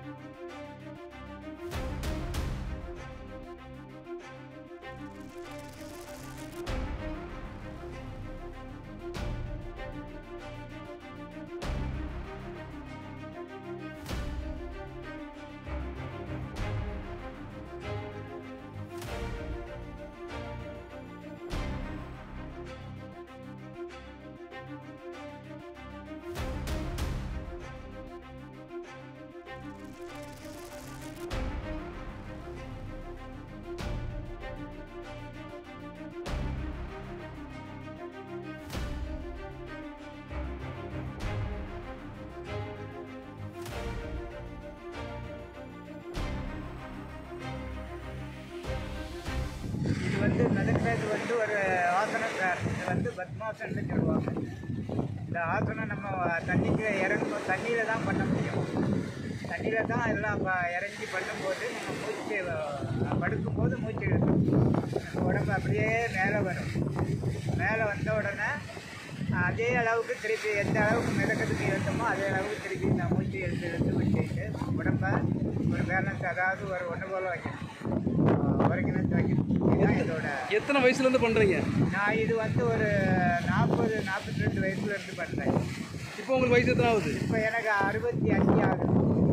இது வந்து நடக்கிறது வந்து ஒரு ஆசனம் சார் இது வந்து பத்மாசனம்னு சொல்லுவாங்க இந்த ஆசனம் நம்ம தண்ணிக்கு இறங்கும் தண்ணியில் தான் பண்ண முடியும் தண்ணியில் தான் எல்லாம் ப- இறங்கி பண்ணும்போது நம்ம மூச்சு அஹ், படுக்கும்போது மூச்சு இழுக்கும் நம்ம உடம்பு அப்படியே மேலே வரும் மேலே வந்த உடனே அதே அளவுக்கு திருப்பி எந்த அளவுக்கு மிதக்கிறதுக்கு இழுத்தமோ அதே அளவுக்கு திருப்பி இந்த மூச்சு இழுத்து இழுத்து வச்சுக்கிட்டு உடம்ப ஒரு பேலன்ஸ் அதாவது ஒரு ஒன்று போல் வைக்கணும் ஒருங்கிணைந்து வைக்கணும் இதுதான் இதோட எத்தனை வயசுலேருந்து பண்ணுறீங்க நான் இது வந்து ஒரு நாற்பது நாற்பத்தி ரெண்டு வயசுல இருந்து பண்ணுறேன் இப்போ உங்களுக்கு வயசு எத்தனை ஆகுது இப்போ எனக்கு அறுபத்தி அஞ்சு ஆகுது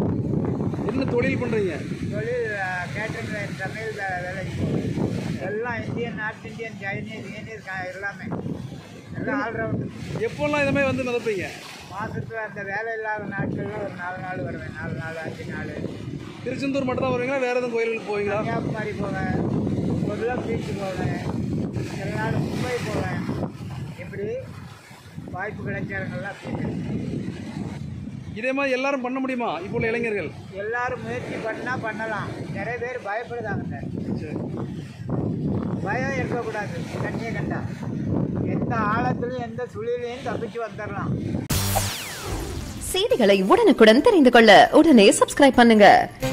என்ன தொழில் பண்ணுறீங்க தொழில் கேட்டரிங் தமிழ் வேலைக்கு போவேன். எல்லாம் Indian North Indian Chinese Chinese க- எல்லாமே எல்லாம் ஆல்ரவுண்டு எப்போல்லாம் இந்த மாதிரி வந்து மிதப்பீங்க மாதத்தில் அந்த வேலை இல்லாத நாட்களில் ஒரு நாலு நாள் வருவேன் நாலு நாள் அஞ்சு நாள் திருச்செந்தூர் மட்டும் தான் வருவீங்களா வேறு எதுவும் கோயிலுக்கு போவீங்களா கன்னியாகுமரி போவேன் பொருளாக பீச்சு போவேன் சில நாள் மும்பை போவேன் இப்படி வாய்ப்பு கிடைச்ச இடங்கள்லாம் போயிட்டு இதே மாதிரி எல்லாரும் பண்ண முடியுமா இப்போ உள்ள இளைஞர்கள் எல்லாரும் முயற்சி பண்ணால் பண்ணலாம் நிறைய பேர் பயப்படுதாங்க சரி பயம் இருக்கக்கூடாது தண்ணியை கண்டா எந்த ஆழத்துலையும் எந்த சுழிலையும் தப்பிச்சு வந்துடலாம் செய்திகளை உடனுக்குடன் தெரிந்து கொள்ள உடனே சப்ஸ்கிரைப் பண்ணுங்க